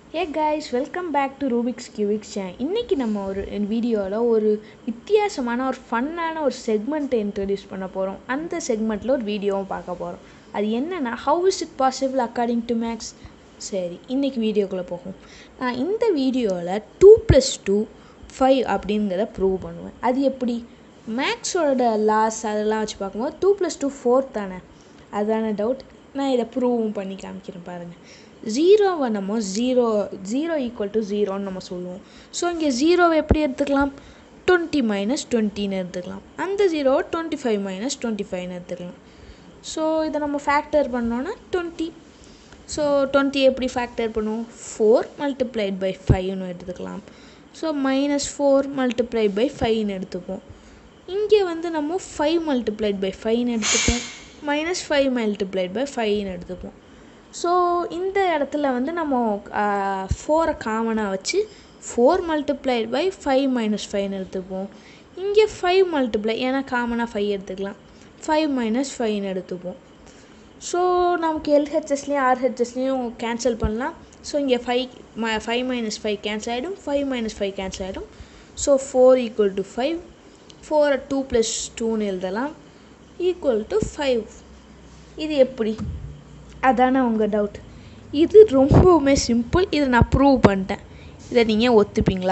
A guys welcome back to Rubik's cubics channel இன்றைக்கி நம்ம ஒரு வீடியோவில் ஒரு வித்தியாசமான ஒரு ஃபன்னான ஒரு செக்மெண்ட்டை இன்ட்ரடியூஸ் பண்ண போகிறோம் அந்த செக்மெண்ட்டில் ஒரு வீடியோவும் பார்க்க போகிறோம் அது என்னென்னா how is it possible according to maths சரி இன்றைக்கி வீடியோக்குள்ளே போகும் நான் இந்த வீடியோவில் டூ ப்ளஸ் டூ ஃபைவ் அப்படிங்கிறத ப்ரூவ் பண்ணுவேன் அது எப்படி மேக்ஸோட லாஸ் அதெல்லாம் வச்சு பார்க்கும்போது டூ ப்ளஸ் டூ ஃபோர் தானே அதான டவுட் நான் இதை ப்ரூவும் பண்ணி காமிக்கிறேன் பாருங்கள் ஜீரோவை நம்ம ஜீரோ ஜீரோ ஈக்குவல் டு ஜீரோன்னு நம்ம சொல்லுவோம் ஸோ இங்கே ஜீரோவை எப்படி எடுத்துக்கலாம் டுவெண்ட்டி மைனஸ் டுவெண்ட்டின்னு எடுத்துக்கலாம் அந்த ஜீரோவை டுவெண்ட்டி ஃபைவ் மைனஸ் டுவெண்ட்டி ஃபைவ்னு எடுத்துக்கலாம் ஸோ இதை நம்ம ஃபேக்டர் பண்ணோன்னா டுவெண்ட்டி ஸோ டுவெண்ட்டி எப்படி ஃபேக்டர் பண்ணுவோம் ஃபோர் மல்டிப்ளைட் பை ஃபைவ்னு எடுத்துக்கலாம் so minus four multiplied by ஃபைவ்னு எடுத்துப்போம் இங்கே வந்து நம்ம ஃபைவ் மல்டிப்ளைட் பை ஃபைவ்னு எடுத்துப்போம் மைனஸ் ஃபைவ் மல்டிப்ளைட் பை ஃபைவ்னு எடுத்துப்போம் ஸோ இந்த இடத்துல வந்து நம்ம ஃபோரை காமனாக வச்சு four multiplied by five minus ஃபைவ்னு எடுத்துப்போம் இங்கே ஃபைவ் மல்டிப்ளை ஏன்னா காமனாக ஃபைவ் எடுத்துக்கலாம் ஃபைவ் மைனஸ் ஃபைவ்னு எடுத்துப்போம் ஸோ நமக்கு எல்ஹெச்எஸ்லேயும் ஆர்ஹெச்எஸ்லேயும் கேன்சல் பண்ணலாம் ஸோ இங்கே ஃபைவ் ம ஃபைவ் மைனஸ் ஃபைவ் கேன்சல் ஆகிடும் ஃபைவ் மைனஸ் ஃபைவ் கேன்சல் ஆகிடும் so four equal to five ஃபோரை டூ ப்ளஸ் டூன்னு எழுதலாம் ஈக்குவல் டு ஃபைவ் இது எப்படி அதானே உங்கள் டவுட் இது ரொம்பவுமே சிம்பிள் இதை நான் ப்ரூவ் பண்ணிட்டேன் இதை நீங்கள் ஒத்துப்பீங்களா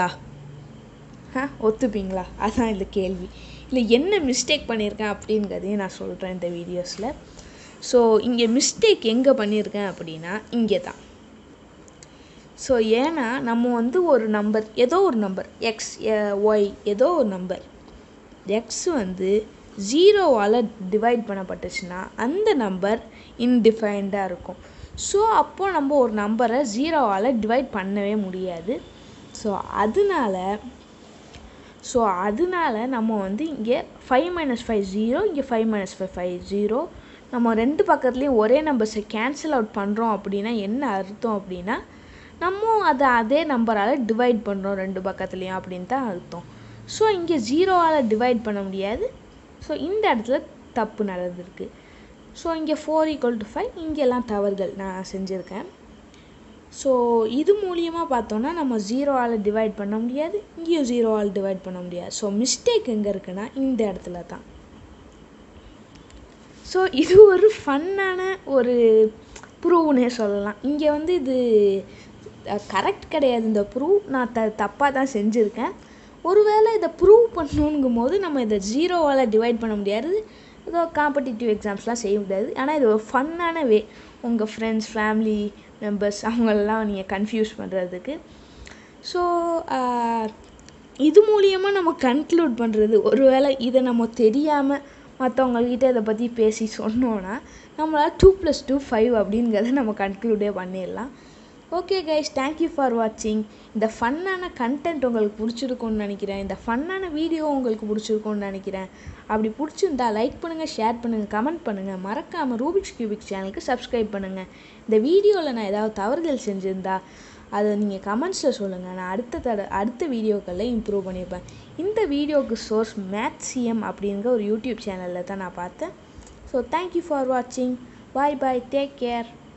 ஆ ஒத்துப்பீங்களா அதான் இந்த கேள்வி இல்லை என்ன மிஸ்டேக் பண்ணியிருக்கேன் அப்படிங்கிறதையும் நான் சொல்கிறேன் இந்த வீடியோஸில் ஸோ இங்கே மிஸ்டேக் எங்கே பண்ணியிருக்கேன் அப்படின்னா இங்கே தான் ஸோ ஏன்னா நம்ம வந்து ஒரு நம்பர் ஏதோ ஒரு நம்பர் எக்ஸ் ஒய் ஏதோ ஒரு நம்பர் எக்ஸ் வந்து ஜீரோவால் டிவைட் பண்ணப்பட்டுச்சுன்னா அந்த நம்பர் இன்டிஃபைன்டாக இருக்கும் ஸோ அப்போது நம்ம ஒரு நம்பரை ஜீரோவால் டிவைட் பண்ணவே முடியாது ஸோ அதனால ஸோ அதனால நம்ம வந்து இங்கே ஃபைவ் மைனஸ் ஃபைவ் ஜீரோ இங்கே five minus five five zero நம்ம ரெண்டு பக்கத்துலேயும் ஒரே நம்பர்ஸை கேன்சல் அவுட் பண்ணுறோம் அப்படின்னா என்ன அர்த்தம் அப்படின்னா நம்ம அதை அதே நம்பரால் டிவைட் பண்ணுறோம் ரெண்டு பக்கத்துலேயும் அப்படின்னு தான் அர்த்தம் ஸோ இங்கே ஜீரோவால் டிவைட் பண்ண முடியாது ஸோ இந்த இடத்துல தப்பு நடந்திருக்கு ஸோ இங்கே ஃபோர் ஈக்குவல் டு ஃபைவ் இங்கெல்லாம் தவறுகள் நான் செஞ்சுருக்கேன் ஸோ இது மூலியமாக பார்த்தோன்னா நம்ம ஜீரோவால் டிவைட் பண்ண முடியாது இங்கேயும் ஜீரோவால் டிவைட் பண்ண முடியாது ஸோ மிஸ்டேக் எங்கே இருக்குன்னா இந்த இடத்துல தான் ஸோ இது ஒரு ஃபன்னான ஒரு ப்ரூவ்னே சொல்லலாம் இங்கே வந்து இது கரெக்ட் கிடையாது இந்த ப்ரூவ் நான் த தப்பாக தான் செஞ்சுருக்கேன் ஒருவேளை இதை ப்ரூவ் பண்ணணுங்கும் போது நம்ம இதை ஜீரோவால் டிவைட் பண்ண முடியாது ஏதோ காம்படிட்டிவ் எக்ஸாம்ஸ்லாம் செய்ய முடியாது ஆனால் இது ஒரு ஃபன்னான வே உங்கள் ஃப்ரெண்ட்ஸ் ஃபேமிலி மெம்பர்ஸ் அவங்களெல்லாம் நீங்கள் கன்ஃபியூஸ் பண்ணுறதுக்கு ஸோ இது மூலியமாக நம்ம கன்க்ளூட் பண்ணுறது ஒருவேளை இதை நம்ம தெரியாமல் மற்றவங்கக்கிட்ட இதை பற்றி பேசி சொன்னோன்னா நம்மளால் டூ ப்ளஸ் டூ ஃபைவ் அப்படிங்கிறத நம்ம கன்க்ளூடே பண்ணிடலாம் ஓகே கைஸ் தேங்க்யூ ஃபார் வாட்சிங் இந்த ஃபன்னான கண்டென்ட் உங்களுக்கு பிடிச்சிருக்கும்னு நினைக்கிறேன் இந்த ஃபன்னான வீடியோ உங்களுக்கு பிடிச்சிருக்கும்னு நினைக்கிறேன் அப்படி பிடிச்சிருந்தா லைக் பண்ணுங்கள் ஷேர் பண்ணுங்கள் கமெண்ட் பண்ணுங்கள் மறக்காமல் ரூபிக்ஸ் கியூபிக்ஸ் சேனலுக்கு சப்ஸ்கிரைப் பண்ணுங்கள் இந்த வீடியோவில் நான் ஏதாவது தவறுதல் செஞ்சுருந்தா அதை நீங்கள் கமெண்ட்ஸில் சொல்லுங்கள் நான் அடுத்த தட அடுத்த வீடியோக்களில் இம்ப்ரூவ் பண்ணியிருப்பேன் இந்த வீடியோவுக்கு சோர்ஸ் மேத்சிஎம் அப்படிங்கிற ஒரு யூடியூப் சேனலில் தான் நான் பார்த்தேன் ஸோ தேங்க்யூ ஃபார் வாட்சிங் பாய் பாய் டேக் கேர்